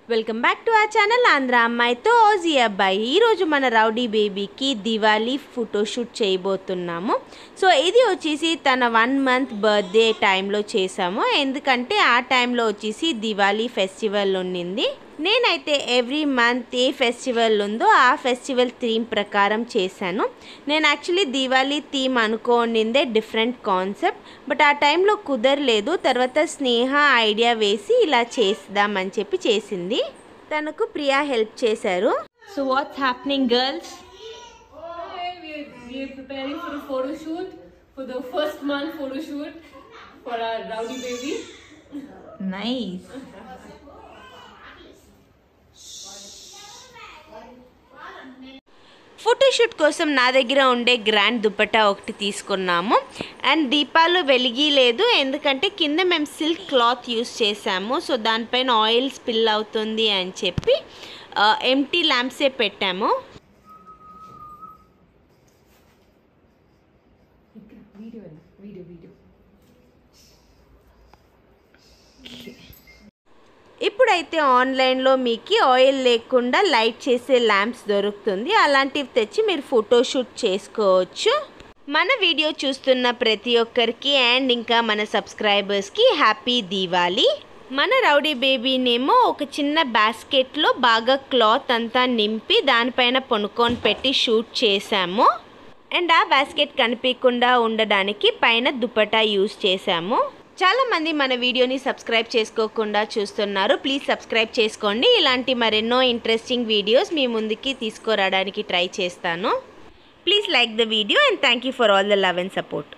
Welcome back to our channel Andhra అమ్మాయితో OG అబ్బాయి ఈరోజు మన రౌడీ బేబీకి దివాళీ ఫోటోషూట్ చేయబోతున్నాము సో ఇది వచ్చేసి తన వన్ మంత్ బర్త్డే టైంలో చేసాము ఎందుకంటే ఆ టైంలో వచ్చేసి దివాళీ ఫెస్టివల్ ఉండింది నేనైతే ఎవ్రీ మంత్ ఏ ఫెస్టివల్ ఉందో ఆ ఫెస్టివల్ థీమ్ ప్రకారం చేశాను నేను యాక్చువల్లీ దివాళీ థీమ్ అనుకోనిందే డిఫరెంట్ కాన్సెప్ట్ బట్ ఆ టైంలో కుదరలేదు తర్వాత స్నేహ ఐడియా వేసి ఇలా చేద్దామని చెప్పి చేసింది తనకు ప్రియా హెల్ప్ చేశారు so what's happening girls Hi, we're, we're preparing for a photo shoot, for the first month photo shoot for our rowdy baby. Nice photoshoot కోసం నా దగ్గర ఉండే గ్రాండ్ దుపట్టా ఒకటి తీసుకున్నాము అండ్ దీపాలు వెలిగి లేదు ఎందుకంటే కింద మేము సిల్క్ క్లాత్ యూస్ చేసాము సో దానిపైన ఆయిల్ స్పిల్ అవుతుంది అని చెప్పి ఎంటీ ల్యాంప్సే పెట్టాము Video, video, video. ఇప్పుడైతే ఆన్లైన్లో మీకు ఆయిల్ లేకుండా లైట్ చేసే ల్యాంప్స్ దొరుకుతుంది అలాంటివి తెచ్చి మీరు ఫోటోషూట్ చేసుకోవచ్చు మన వీడియో చూస్తున్న ప్రతి ఒక్కరికి అండ్ ఇంకా మన సబ్స్క్రైబర్స్కి హ్యాపీ దీవాలి మన రౌడీ బేబీనేమో ఒక చిన్న బాస్కెట్లో బాగా క్లాత్ అంతా నింపి దానిపైన పొనుకొని పెట్టి షూట్ చేసాము అండ్ ఆ బాస్కెట్ కనిపించకుండా ఉండడానికి పైన దుపట్టా యూస్ చేసాము చాలా మంది మన వీడియోని సబ్స్క్రైబ్ చేసుకోకుండా చూస్తున్నారు ప్లీజ్ సబ్స్క్రైబ్ చేసుకోండి ఇలాంటి మరెన్నో ఇంట్రెస్టింగ్ వీడియోస్ మీ ముందుకి తీసుకురావడానికి ట్రై చేస్తాను please like the video and thank you for all the love and support